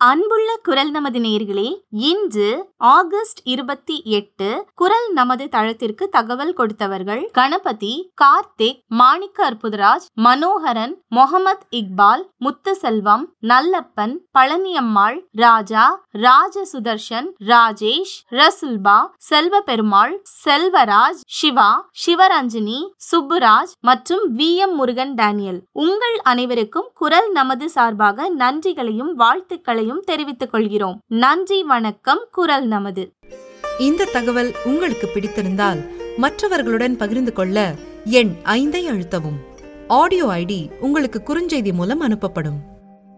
அன்புள்ள குரல் நமது நேர்களே இன்று ஆகஸ்ட் இருபத்தி எட்டு குரல் நமது தளத்திற்கு தகவல் கொடுத்தவர்கள் கணபதி கார்த்திக் மாணிக்க அற்புதராஜ் மனோகரன் முகமது இக்பால் முத்துசெல்வம் நல்லப்பன் பழனியம்மாள் ராஜா ராஜ சுதர்ஷன் ராஜேஷ் ரசுல்பா செல்வ பெருமாள் செல்வராஜ் சிவா சிவரஞ்சனி சுப்புராஜ் மற்றும் வி எம் முருகன் டேனியல் உங்கள் அனைவருக்கும் குரல் நமது சார்பாக நன்றிகளையும் வாழ்த்துக்களையும் தெரிவித்துக் கொள்கிறோம் நன்றி வணக்கம் குரல் நமது இந்த தகவல் உங்களுக்கு பிடித்திருந்தால் மற்றவர்களுடன் பகிர்ந்து கொள்ள எண் ஐந்தை அழுத்தவும் ஆடியோ ஐடி உங்களுக்கு குறுஞ்செய்தி மூலம் அனுப்பப்படும்